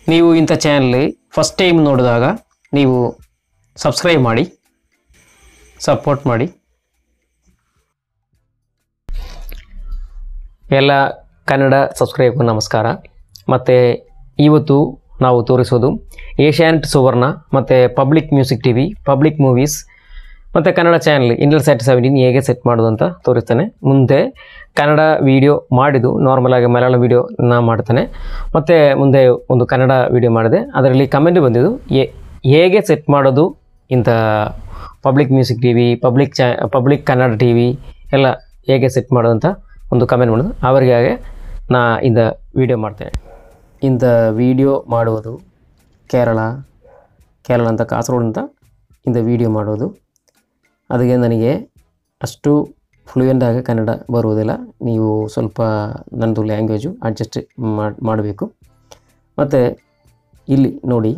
ನೀವು ಇಂಥ channel first time ನೋಡಿದಾಗ ನೀವು ಸಬ್ಸ್ಕ್ರೈಬ್ ಮಾಡಿ ಸಪೋರ್ಟ್ ಮಾಡಿ ಎಲ್ಲ ಕನ್ನಡ ಸಬ್ಸ್ಕ್ರೈಬ್ ನಮಸ್ಕಾರ ಮತ್ತು ಇವತ್ತು ನಾವು ತೋರಿಸೋದು ಏಷ್ಯಾನೆಟ್ ಸುವರ್ಣ ಮತ್ತು public music T V public movies ಮತ್ತು Kannada channel Intelsat seventeen ಹೇಗೆ ಸೆಟ್ ಮಾಡೋದು ಅಂತ ತೋರಿಸ್ತೇನೆ ಮುಂದೆ ಕನ್ನಡ ವಿಡಿಯೋ ಮಾಡಿದ್ದು ನಾರ್ಮಲ್ ಆಗಿ ಮಲಯಾಳಂ ವಿಡಿಯೋ ನಾ ಮಾಡ್ತೇನೆ ಮತ್ತು ಮುಂದೆ ಒಂದು ಕನ್ನಡ ವಿಡಿಯೋ ಮಾಡಿದೆ ಅದರಲ್ಲಿ ಕಮೆಂಟ್ ಬಂದಿದ್ದು ಏ ಹೇಗೆ ಸೆಟ್ ಮಾಡೋದು ಇಂಥ public music T V public ಚಾ ಪಬ್ಲಿಕ್ ಕನ್ನಡ ಟಿ ವಿ ಎಲ್ಲ ಹೇಗೆ ಸೆಟ್ ಮಾಡೋದು ಅಂತ ಒಂದು ಕಮೆಂಟ್ ಮಾಡೋದು ಅವರಿಗೆ ನಾ ಇಂದ ವಿಡಿಯೋ ಮಾಡ್ತೇನೆ ಇಂಥ ವಿಡಿಯೋ ಮಾಡುವುದು ಕೇರಳ ಕೇರಳ ಅಂತ ಕಾಸರಗೋಡು ಅಂತ ಇಂಥ ವಿಡಿಯೋ ಮಾಡೋದು ಅದಕ್ಕೆ ನನಗೆ ಅಷ್ಟು ಫ್ಲೂಯೆಂಟ್ ಆಗಿ ಕನ್ನಡ ಬರುವುದಿಲ್ಲ ನೀವು ಸ್ವಲ್ಪ ನನ್ನದು ಲ್ಯಾಂಗ್ವೇಜು ಅಡ್ಜಸ್ಟ್ ಮಾಡಬೇಕು ಮತ್ತು ಇಲ್ಲಿ ನೋಡಿ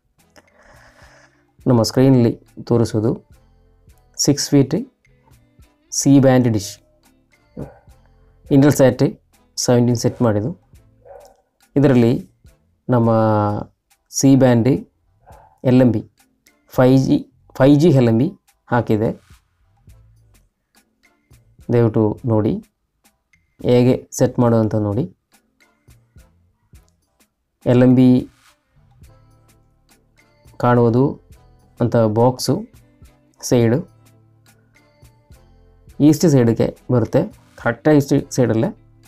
ನಮ್ಮ ಸ್ಕ್ರೀನಲ್ಲಿ ತೋರಿಸೋದು six feet C band dish Intelsat seventeen set ಮಾಡಿದ್ದು ಇದರಲ್ಲಿ ನಮ್ಮ C band L M B five G five G L M B ಹಾಕಿದೆ ದಯವಿಟ್ಟು ನೋಡಿ ಹೇಗೆ ಸೆಟ್ ಮಾಡೋದಂತ ನೋಡಿ ಎಲ್ ಎಮ್ ಬಿ ಕಾಣುವುದು ಅಂತ ಬಾಕ್ಸು ಸೈಡು ಈಸ್ಟ್ ಸೈಡಿಗೆ ಬರುತ್ತೆ ಕರೆಕ್ಟಾಗಿ ಈಸ್ಟ್ ಸೈಡಲ್ಲೇ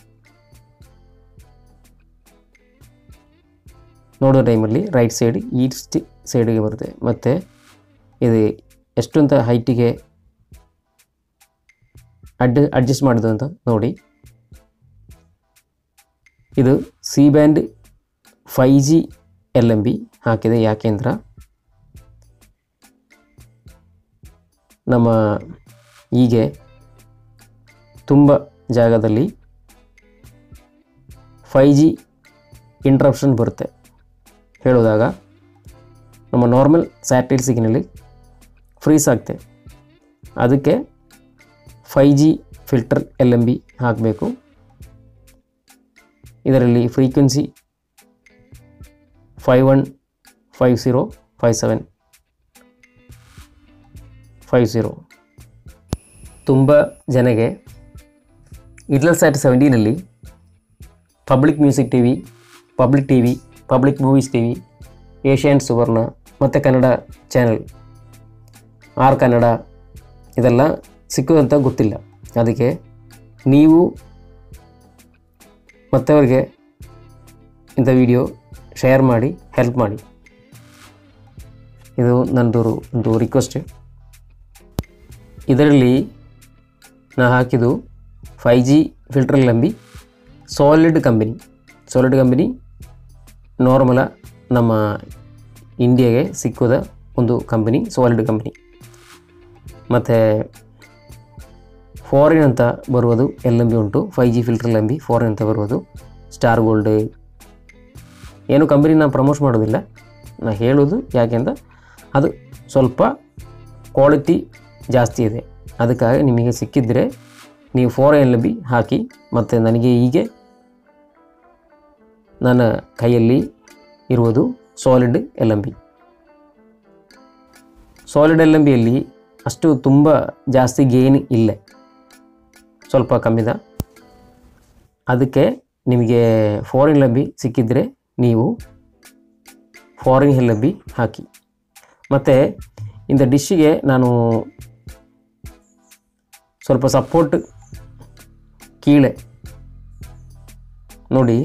ನೋಡೋ ಟೈಮಲ್ಲಿ ರೈಟ್ ಸೈಡ್ ಈಸ್ಟ್ ಸೈಡಿಗೆ ಬರುತ್ತೆ ಮತ್ತು ಇದು ಎಷ್ಟು ಅಂತ ಹೈಟಿಗೆ ಅಡ್ ಅಡ್ಜಸ್ಟ್ ಮಾಡೋದು ಅಂತ ನೋಡಿ ಇದು C band five G L M B ಹಾಕಿದೆ ಯಾಕೆಂದ್ರೆ ನಮ್ಮ ಹೀಗೆ ತುಂಬ ಜಾಗದಲ್ಲಿ ಫೈ ಜಿ ಇಂಟ್ರಪ್ಷನ್ ಬರುತ್ತೆ ಹೇಳುವಾಗ ನಮ್ಮ ನಾರ್ಮಲ್ ಸ್ಯಾಟಲೈಟ್ ಸಿಗ್ನಲ್ಲಿ ಫ್ರೀಸ್ ಆಗ್ತೆ ಅದಕ್ಕೆ five G filter L M B ಹಾಕಬೇಕು ಇದರಲ್ಲಿ frequency five one five zero five seven five zero ತುಂಬ ಜನಗೆ ಇಡ್ಲಲ್ ಸ್ಯಾಟ್ ಸೆವೆಂಟೀನಲ್ಲಿ public music T V public T V public movies T V Asian Suvarna ಮತ್ತು Kannada channel R Kannada ಇದೆಲ್ಲ ಸಿಕ್ಕುವಂತ ಗೊತ್ತಿಲ್ಲ ಅದಕ್ಕೆ ನೀವು ಮತ್ತವರಿಗೆ ಇಂಥ ವಿಡಿಯೋ ಶೇರ್ ಮಾಡಿ ಹೆಲ್ಪ್ ಮಾಡಿ ಇದು ನನ್ನದು ಒಂದು ರಿಕ್ವೆಸ್ಟ್ ಇದರಲ್ಲಿ ನಾ ಹಾಕಿದ್ದು ಫೈ ಜಿ ಫಿಲ್ಟರ್ ಲಂಬಿ ಸಾಲಿಡ್ ಕಂಪನಿ ಸಾಲಿಡ್ ಕಂಪನಿ ನಾರ್ಮಲ ನಮ್ಮ ಇಂಡಿಯಾಗೆ ಸಿಕ್ಕುದ ಒಂದು ಕಂಪನಿ ಸಾಲಿಡ್ ಕಂಪನಿ ಮತ್ತು ಫಾರಿನ್ ಅಂತ ಬರುವುದು ಎಲ್ ಎಮ್ ಬಿ ಉಂಟು five G filter L M B foreign ಅಂತ ಬರುವುದು ಸ್ಟಾರ್ ಗೋಲ್ಡ್ ಏನು ಕಂಪನಿ ನಾನು ಪ್ರಮೋಟ್ ಮಾಡೋದಿಲ್ಲ ನಾ ಹೇಳೋದು ಯಾಕೆಂದ ಅದು ಸ್ವಲ್ಪ ಕ್ವಾಲಿಟಿ ಜಾಸ್ತಿ ಇದೆ ಅದಕ್ಕಾಗಿ ನಿಮಗೆ ಸಿಕ್ಕಿದ್ರೆ ನೀವು ಫೋರ್ ಎಲ್ ಬಿ ಹಾಕಿ ಮತ್ತು ನನಗೆ ಹೀಗೆ ನನ್ನ ಕೈಯಲ್ಲಿ ಇರುವುದು solid L M B solid L M ಬಿಯಲ್ಲಿ ಅಷ್ಟು ತುಂಬ ಜಾಸ್ತಿ ಗೇನ್ ಇಲ್ಲ ಸ್ವಲ್ಪ ಕಮ್ಮಿದ ಅದಕ್ಕೆ ನಿಮಗೆ ಫಾರಿನ್ ಲಬ್ಬಿ ಸಿಕ್ಕಿದರೆ ನೀವು ಫಾರಿನ್ ಲಬ್ಬಿ ಹಾಕಿ ಮತ್ತು ಇಂಥ ಡಿಶ್ಶಿಗೆ ನಾನು ಸ್ವಲ್ಪ ಸಪೋರ್ಟ್ ಕೀಳೆ ನೋಡಿ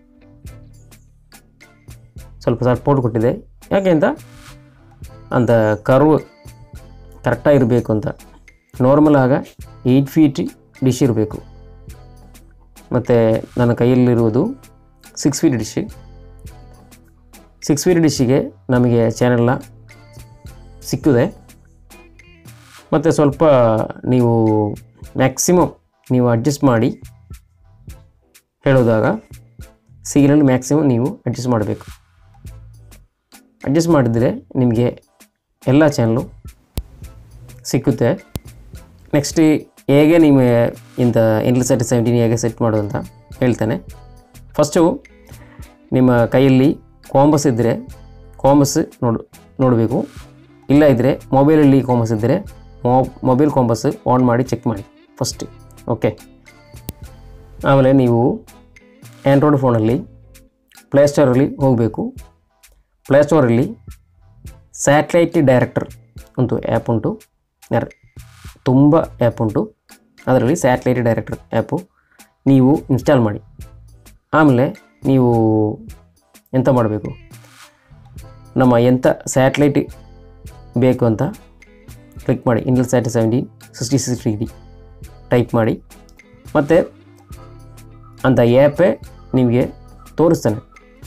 ಸ್ವಲ್ಪ ಸಪೋರ್ಟ್ ಕೊಟ್ಟಿದೆ ಯಾಕೆ ಅಂತ ಅಂತ ಕರ್ವ್ ಕರೆಕ್ಟಾಗಿ ಇರಬೇಕು ಅಂತ ನಾರ್ಮಲ್ ಆಗ ಏಯ್ಟ್ ಫೀಟ್ ಡಿಶ್ ಇರಬೇಕು ಮತ್ತು ನನ್ನ ಕೈಯಲ್ಲಿರುವುದು six feet dish six feet ಡಿಶ್ಶಿಗೆ ನಮಗೆ ಚಾನೆಲ್ನ ಸಿಕ್ಕಿದೆ ಮತ್ತು ಸ್ವಲ್ಪ ನೀವು ಮ್ಯಾಕ್ಸಿಮಮ್ ನೀವು ಅಡ್ಜಸ್ಟ್ ಮಾಡಿ ಹೇಳೋದಾಗ ಸಿಗ್ನಲ್ ಮ್ಯಾಕ್ಸಿಮಮ್ ನೀವು ಅಡ್ಜಸ್ಟ್ ಮಾಡಬೇಕು ಅಡ್ಜಸ್ಟ್ ಮಾಡಿದರೆ ನಿಮಗೆ ಎಲ್ಲ ಚಾನಲು ಸಿಕ್ಕುತ್ತೆ ನೆಕ್ಸ್ಟ್ ಹೇಗೆ ನೀವು ಇಂಥ ಇನ್ಲ್ ಸೆಟ್ ಸೆವೆಂಟೀನ್ ಹೇಗೆ ಸೆಟ್ ಮಾಡೋದು ಅಂತ ಹೇಳ್ತೇನೆ ಫಸ್ಟು ನಿಮ್ಮ ಕೈಯಲ್ಲಿ ಕಾಂಬಸ್ ಇದ್ದರೆ ಕಾಂಬಸ್ ನೋಡು ನೋಡಬೇಕು ಇಲ್ಲ ಇದ್ದರೆ ಮೊಬೈಲಲ್ಲಿ ಕಾಂಬಸ್ ಇದ್ದರೆ ಮೊಬೈಲ್ ಕಾಂಬಸ್ ಆನ್ ಮಾಡಿ ಚೆಕ್ ಮಾಡಿ ಫಸ್ಟ್ ಓಕೆ ಆಮೇಲೆ ನೀವು ಆ್ಯಂಡ್ರಾಯ್ಡ್ ಫೋನಲ್ಲಿ ಪ್ಲೇಸ್ಟೋರಲ್ಲಿ ಹೋಗಬೇಕು ಪ್ಲೇಸ್ಟೋರಲ್ಲಿ ಸ್ಯಾಟ್ಲೈಟ್ ಡೈರೆಕ್ಟರ್ ಒಂದು ಆ್ಯಪ್ ಉಂಟು ಯಾರ್- ತುಂಬ ಆ್ಯಪ್ ಉಂಟು ಅದರಲ್ಲಿ ಸ್ಯಾಟ್ಲೈಟ್ ಡೈರೆಕ್ಟರ್ ಆ್ಯಪು ನೀವು ಇನ್ಸ್ಟಾಲ್ ಮಾಡಿ ಆಮೇಲೆ ನೀವು ಎಂತ ಮಾಡಬೇಕು ನಮ್ಮ ಎಂಥ ಸ್ಯಾಟ್ಲೈಟ್ ಬೇಕು ಅಂತ ಕ್ಲಿಕ್ ಮಾಡಿ Intelsat seventeen sixty six degree type ಮಾಡಿ ಮತ್ತು ಅಂಥ ಆ್ಯಪೇ ನಿಮಗೆ ತೋರಿಸ್ತಾನೆ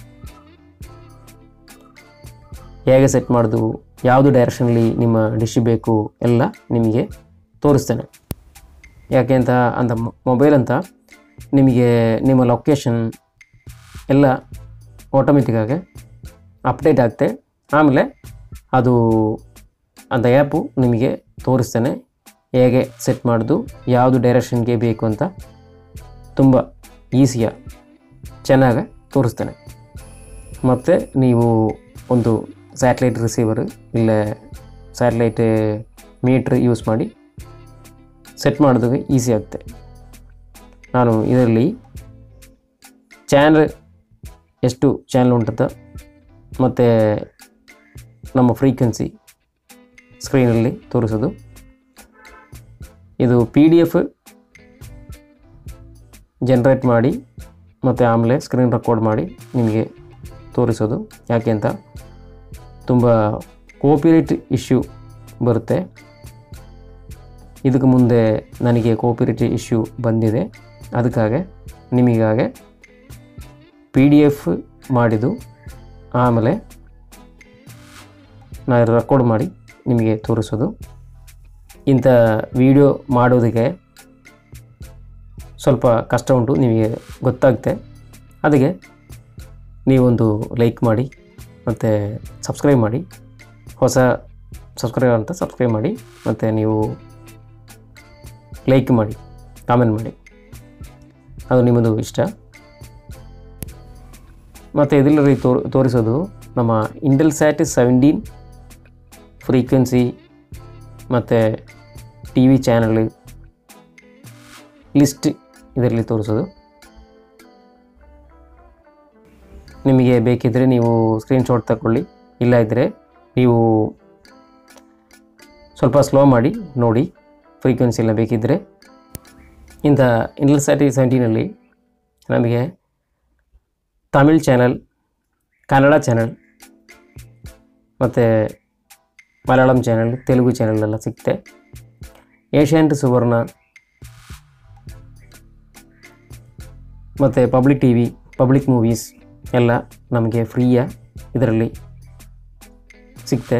ಹೇಗೆ ಸೆಟ್ ಮಾಡೋದು ಯಾವುದು ಡೈರೆಕ್ಷನಲ್ಲಿ ನಿಮ್ಮ ಡಿಶ್ ಬೇಕು ಎಲ್ಲ ನಿಮಗೆ ತೋರಿಸ್ತಾನೆ ಯಾಕೆ ಅಂತ ಅಂತ ಮೊಬೈಲ್ ಅಂತ ನಿಮಗೆ ನಿಮ್ಮ ಲೊಕೇಶನ್ ಎಲ್ಲ ಆಟೋಮೆಟಿಕ್ಕಾಗಿ ಅಪ್ಡೇಟ್ ಆಗುತ್ತೆ ಆಮೇಲೆ ಅದು ಅಂತ ಆ್ಯಪು ನಿಮಗೆ ತೋರಿಸ್ತಾನೆ ಹೇಗೆ ಸೆಟ್ ಮಾಡೋದು ಯಾವುದು ಡೈರೆಕ್ಷನ್ಗೆ ಬೇಕು ಅಂತ ತುಂಬ ಈಸಿಯ ಚೆನ್ನಾಗಿ ತೋರಿಸ್ತಾನೆ ಮತ್ತು ನೀವು ಒಂದು ಸ್ಯಾಟ್ಲೈಟ್ ರಿಸೀವರ್ ಇಲ್ಲ ಸ್ಯಾಟ್ಲೈಟ್ ಮೀಟ್ರ್ ಯೂಸ್ ಮಾಡಿ ಸೆಟ್ ಮಾಡೋದಕ್ಕೆ ಈಸಿ ಆಗುತ್ತೆ ನಾನು ಇದರಲ್ಲಿ ಚಾನಲ್ ಎಷ್ಟು ಚಾನಲ್ ಉಂಟಂತ ಮತ್ತು ನಮ್ಮ ಫ್ರೀಕ್ವೆನ್ಸಿ ಸ್ಕ್ರೀನಲ್ಲಿ ತೋರಿಸೋದು ಇದು ಪಿ ಡಿ ಎಫ್ ಜನ್ರೇಟ್ ಮಾಡಿ ಮತ್ತು ಆಮೇಲೆ ಸ್ಕ್ರೀನ್ ರೆಕಾರ್ಡ್ ಮಾಡಿ ನಿಮಗೆ ತೋರಿಸೋದು ಯಾಕೆ ಅಂತ ತುಂಬ ಕೋಪಿರೈಟ್ ಇಶ್ಯೂ ಬರುತ್ತೆ ಇದಕ್ಕೆ ಮುಂದೆ ನನಗೆ ಕೋಪಿರೈಟ್ ಇಶ್ಯೂ ಬಂದಿದೆ ಅದಕ್ಕಾಗಿ ನಿಮಗಾಗೆ ಪಿ ಡಿ ಎಫ್ ಮಾಡಿದ್ದು ಆಮೇಲೆ ನಾನು ರೆಕಾರ್ಡ್ ಮಾಡಿ ನಿಮಗೆ ತೋರಿಸೋದು ಇಂಥ ವಿಡಿಯೋ ಮಾಡೋದಕ್ಕೆ ಸ್ವಲ್ಪ ಕಷ್ಟ ಉಂಟು ನಿಮಗೆ ಗೊತ್ತಾಗುತ್ತೆ ಅದಕ್ಕೆ ನೀವೊಂದು ಲೈಕ್ ಮಾಡಿ ಮತ್ತು ಸಬ್ಸ್ಕ್ರೈಬ್ ಮಾಡಿ ಹೊಸ ಸಬ್ಸ್ಕ್ರೈಬ್ ಅಂತ ಸಬ್ಸ್ಕ್ರೈಬ್ ಮಾಡಿ ಮತ್ತು ನೀವು ಲೈಕ್ ಮಾಡಿ ಕಾಮೆಂಟ್ ಮಾಡಿ ಅದು ನಿಮ್ಮದು ಇಷ್ಟ ಮತ್ತು ಇದರಲ್ಲಿ ತೋರ್ ತೋರಿಸೋದು ನಮ್ಮ ಇಂಡಲ್ ಸ್ಯಾಟ್ ಸೆವೆಂಟೀನ್ ಫ್ರೀಕ್ವೆನ್ಸಿ ಮತ್ತು ಟಿ ವಿ ಚಾನಲ್ ಲಿಸ್ಟ್ ಇದರಲ್ಲಿ ತೋರಿಸೋದು ನಿಮಗೆ ಬೇಕಿದ್ದರೆ ನೀವು ಸ್ಕ್ರೀನ್ಶಾಟ್ ತಗೊಳ್ಳಿ ಇಲ್ಲ ಇದ್ದರೆ ನೀವು ಸ್ವಲ್ಪ ಸ್ಲೋ ಮಾಡಿ ನೋಡಿ ಫ್ರೀಕ್ವೆನ್ಸಿ ಎಲ್ಲ ಬೇಕಿದ್ದರೆ ಇಂಥ ಇಂಡಲ್ ಸ್ಯಾಟಿ ಸೆವೆಂಟೀನಲ್ಲಿ ನಮಗೆ ತಮಿಳ್ ಚಾನಲ್ ಕನ್ನಡ ಚಾನಲ್ ಮತ್ತು ಮಲಯಾಳಂ ಚಾನಲ್ ತೆಲುಗು ಚಾನಲ್ ಎಲ್ಲ ಸಿಗುತ್ತೆ ಏಷ್ಯಾನೆಟ್ ಸುವರ್ಣ ಮತ್ತು public T V public movies ಎಲ್ಲ ನಮಗೆ ಫ್ರೀಯ ಇದರಲ್ಲಿ ಸಿಗುತ್ತೆ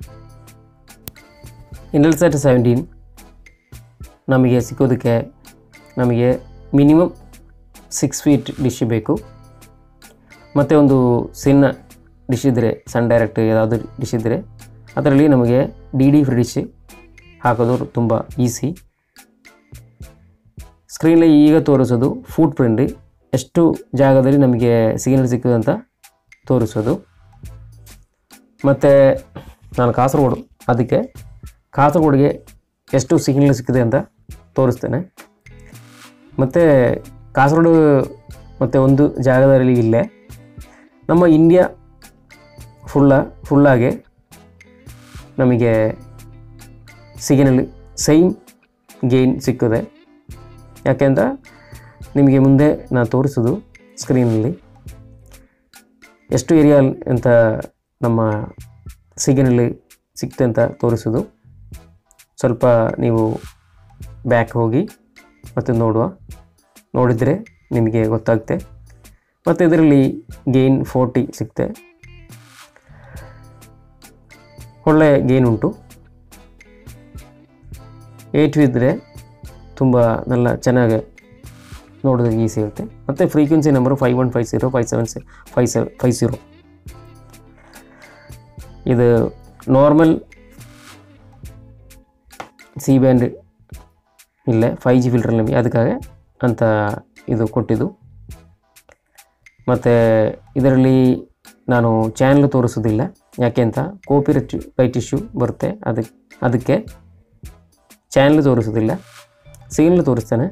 ಇಂಡಲ್ಸೆಟ್ ಸೆವೆಂಟೀನ್ ನಮಗೆ ಸಿಕ್ಕೋದಕ್ಕೆ ನಮಗೆ ಮಿನಿಮಮ್ ಸಿಕ್ಸ್ ಫೀಟ್ ಡಿಶ್ ಬೇಕು ಮತ್ತು ಒಂದು ಸಣ್ಣ ಡಿಶ್ ಇದ್ದರೆ ಸಣ್ಣ ಡೈರೆಕ್ಟ್ ಯಾವುದಾದ್ರು ಡಿಶ್ ಇದ್ದರೆ ಅದರಲ್ಲಿ ನಮಗೆ ಡಿ ಡಿ ಫ್ರೀ ಡಿಶ್ ಹಾಕೋದು ತುಂಬ ಈಸಿ ಸ್ಕ್ರೀನಲ್ಲಿ ಈಗ ತೋರಿಸೋದು ಫುಟ್ ಪ್ರಿಂಟ್ ಎಷ್ಟು ಜಾಗದಲ್ಲಿ ನಮಗೆ ಸಿಗ್ನಲ್ ಸಿಕ್ಕಿದೆ ಅಂತ ತೋರಿಸೋದು ಮತ್ತು ನಾನು ಕಾಸರಗೋಡು ಅದಕ್ಕೆ ಕಾಸರಗೋಡಿಗೆ ಎಷ್ಟು ಸಿಗ್ನಲ್ ಸಿಕ್ಕಿದೆ ಅಂತ ತೋರಿಸ್ತೇನೆ ಮತ್ತು ಕಾಸರಗೋಡು ಮತ್ತು ಒಂದು ಜಾಗದಲ್ಲಿ ಇಲ್ಲೇ ನಮ್ಮ ಇಂಡಿಯಾ ಫುಲ್ಲ ಫುಲ್ಲಾಗೆ ನಮಗೆ ಸಿಗ್ನಲ್ ಸೇಮ್ ಗೇನ್ ಸಿಕ್ಕಿದೆ ಯಾಕೆಂದ್ರೆ ನಿಮಗೆ ಮುಂದೆ ನಾನು ತೋರಿಸೋದು ಸ್ಕ್ರೀನಲ್ಲಿ ಎಷ್ಟು ಏರಿಯಾ ಅಂತ ನಮ್ಮ ಸಿಗ್ನಲ್ ಸಿಕ್ತೆ ಅಂತ ತೋರಿಸೋದು ಸ್ವಲ್ಪ ನೀವು ಬ್ಯಾಕ್ ಹೋಗಿ ಮತ್ತು ನೋಡುವ ನೋಡಿದರೆ ನಿಮಗೆ ಗೊತ್ತಾಗುತ್ತೆ ಮತ್ತು ಇದರಲ್ಲಿ ಗೇನ್ ಫೋರ್ಟಿ ಸಿಗುತ್ತೆ ಒಳ್ಳೆ ಗೇನ್ ಉಂಟು ಏಟ್ ಇದ್ದರೆ ತುಂಬ നല്ല ಚೆನ್ನಾಗಿ ನೋಡೋದಕ್ಕೆ ಈಸಿ ಇರುತ್ತೆ ಮತ್ತು frequency number five one five zero five seven five seven five zero ಇದು ನಾರ್ಮಲ್ ಸಿ ಬ್ಯಾಂಡ್ ಇಲ್ಲ ಫೈವ್ ಜಿ ಫಿಲ್ಟರ್ ನಮಗೆ ಅದಕ್ಕಾಗಿ ಅಂತ ಇದು ಕೊಟ್ಟಿದ್ದು ಮತ್ತು ಇದರಲ್ಲಿ ನಾನು ಚಾನಲ್ ತೋರಿಸೋದಿಲ್ಲ ಯಾಕೆ ಅಂತ ಕಾಪಿ ರೈಟ್ ಇಶ್ಯೂ ಬರುತ್ತೆ ಅದಕ್ಕೆ ಅದಕ್ಕೆ ಚಾನಲ್ ತೋರಿಸೋದಿಲ್ಲ ಸೀರಿಯಲ್ ತೋರಿಸ್ತೇನೆ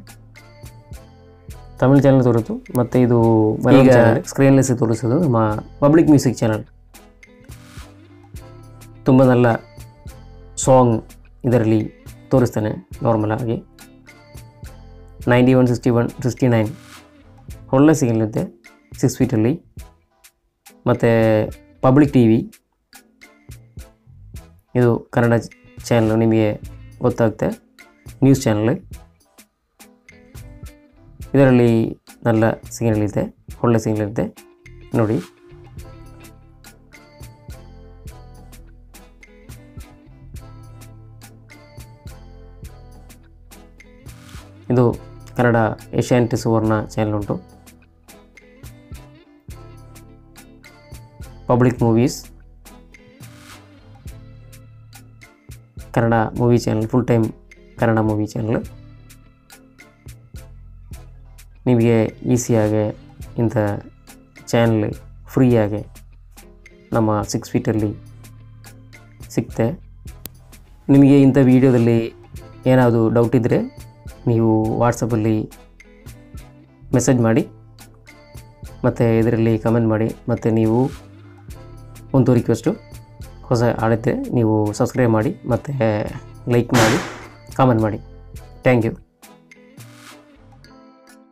ತಮಿಳ್ ಚಾನಲ್ ತೋರಿತು ಮತ್ತು ಇದು ಈಗ ಸ್ಕ್ರೀನ್ಲೆಸ್ ತೋರಿಸೋದು ನಮ್ಮ ಪಬ್ಲಿಕ್ ಮ್ಯೂಸಿಕ್ ಚಾನಲ್ ತುಂಬ നല്ല ಸಾಂಗ್ ಇದರಲ್ಲಿ ತೋರಿಸ್ತೇನೆ ನಾರ್ಮಲ್ ಆಗಿ ninety one sixty one sixty nine ಒಳ್ಳೆ ಸಿಗಲಿದೆ ಸಿಕ್ಸ್ ಫೀಟಲ್ಲಿ ಮತ್ತು ಪಬ್ಲಿಕ್ ಟಿ ವಿ ಇದು ಕನ್ನಡ ಚಾನಲ್ ನಿಮಗೆ ಗೊತ್ತಾಗುತ್ತೆ ನ್ಯೂಸ್ ಚಾನಲ್ ಇದರಲ್ಲಿ നല്ല ಸಿಗ್ನಲ್ ಇದೆ ಒಳ್ಳೆ ಸಿಗ್ನಲ್ ಇದೆ ನೋಡಿ ಇದು ಕನ್ನಡ ಏಷ್ಯಾನೆಟ್ ಸುವರ್ಣ ಚಾನೆಲ್ ಉಂಟು public movies Kannada movie channel full time Kannada movie channel ನಿಮಗೆ ಈಸಿಯಾಗಿ ಇಂಥ ಚಾನಲ್ ಫ್ರೀಯಾಗಿ ನಮ್ಮ ಸಿಕ್ಸ್ ಫೀಟಲ್ಲಿ ಸಿಗ್ತೆ ನಿಮಗೆ ಇಂಥ ವಿಡಿಯೋದಲ್ಲಿ ಏನಾದರೂ ಡೌಟ್ ಇದ್ದರೆ ನೀವು ವಾಟ್ಸಪ್ಪಲ್ಲಿ ಮೆಸೇಜ್ ಮಾಡಿ ಮತ್ತು ಇದರಲ್ಲಿ ಕಮೆಂಟ್ ಮಾಡಿ ಮತ್ತು ನೀವು ಒಂದು ರಿಕ್ವೆಸ್ಟು ಹೊಸ ಆಡಿದ್ದರೆ ನೀವು ಸಬ್ಸ್ಕ್ರೈಬ್ ಮಾಡಿ ಮತ್ತು ಲೈಕ್ ಮಾಡಿ ಕಾಮೆಂಟ್ ಮಾಡಿ ಥ್ಯಾಂಕ್ ಯು